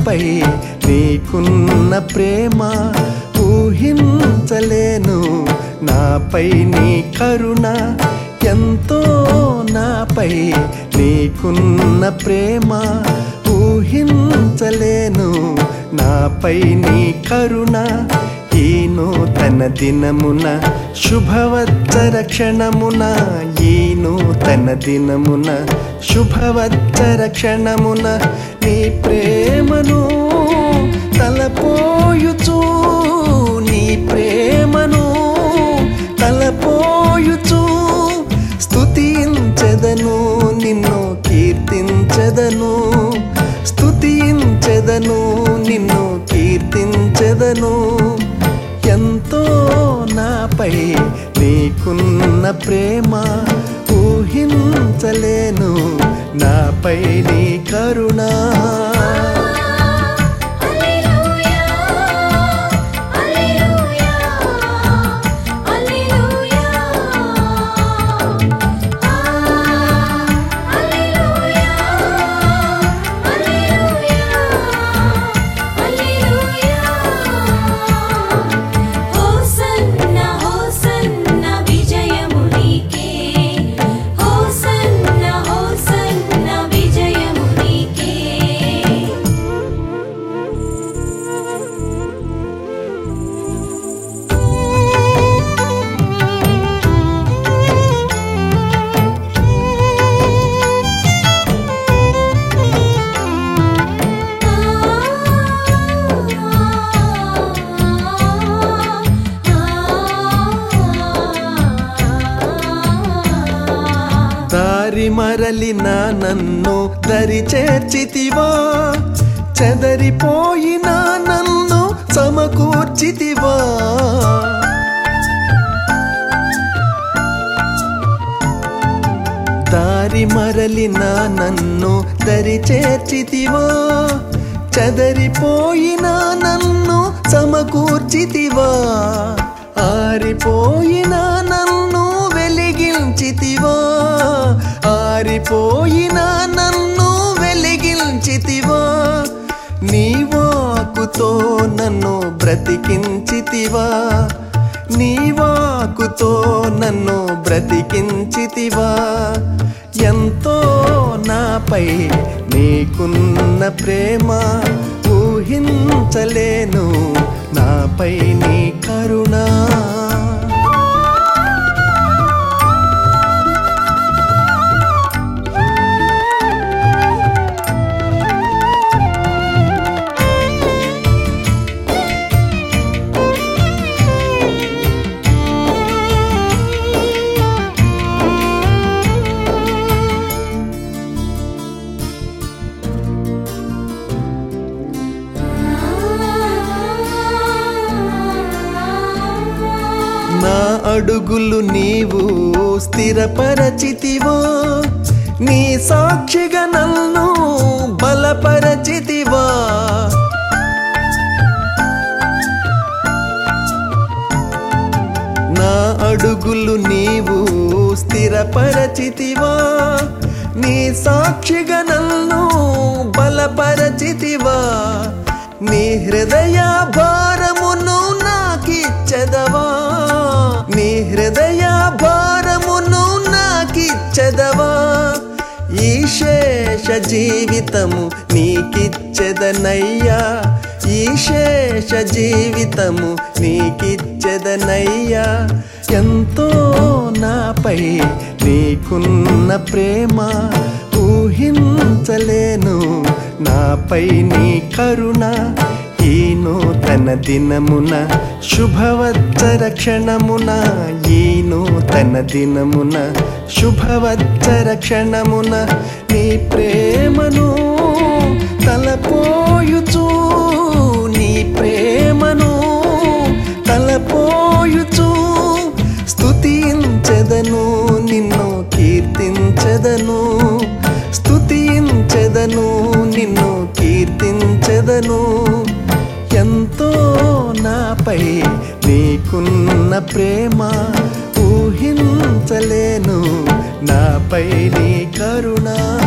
నాపై నీకున్న ప్రేమ ఊహించలేను నాపై నీ కరుణ ఎంతో నాపై నీకున్న ప్రేమ ఊహించలేను నాపై నీ కరుణ ఈ నూతన దినమున శుభవచ్చర క్షణమున ఈ నూతన దినమున శుభవచ్చర క్షణమున నీ ప్రేమను తలపోయుచూ నీ ప్రేమను తలపోయుచూ స్తుతించెదను నిన్ను కీర్తించెదను స్తుతించెదను నిన్ను కీర్తించెదను ఎంతో నాపై నీకున్న ప్రేమ ఊహించలేను నాపై నీ కరుణ హల్లెలూయా హల్లెలూయా హల్లెలూయా హల్లెలూయా హల్లెలూయా హోసన్న హోసన్న విజయము నీకే హోసన్న హోసన్న విజయము నీకే దారి మరలిన నన్ను దరి చేర్చితివా చెదరిపోయిన నన్ను సమకూర్చితివా దారి మరలిన నన్ను దరి చేర్చితివా చెదరిపోయిన నన్ను సమకూర్చితివా ఆరిపోయిన నన్ను వెలిగించితివా ఆరిపోయిన నన్ను వెలిగించితివా నీ వాకుతో నన్ను బ్రతికించితివా నీ వాకుతో నన్ను బ్రతికించితివా ఎంతో నాపై నీకున్న ప్రేమ ఊహించలేను నాపై నీ కరుణ నా అడుగులు నీవు స్థిరపరచితివో నీ సాక్షిగా నన్ను బలపరచితివా నా అడుగులు నీవు స్థిరపరచితివా నీ సాక్షిగా నన్ను బలపరచితివా నీ హృదయ భారమును నాకిచ్చదవా నీ హృదయ భారమును నాకిచ్చదవా ఈ శేష జీవితము నీకిచ్చెదనయ్యా ఈ శేష జీవితము నీకిచ్చెదనయ్యా ఎంతో నాపై నీకున్న ప్రేమ ఊహించలేను నాపై నీ కరుణ ఈ నూతన దినమున శుభవచ్చర క్షణమున ఈ నూతన దినమున శుభవచ్చర క్షణమున నీ ప్రేమను తలపోయుచూ నీ ప్రేమను తలపోయుచూ స్తుతించెదను నిన్ను కీర్తించెదను స్తుతించెదను నిన్ను కీర్తించెదను ఎంతో నాపై నీకున్న ప్రేమ ఊహించలేను నాపై నీ కరుణ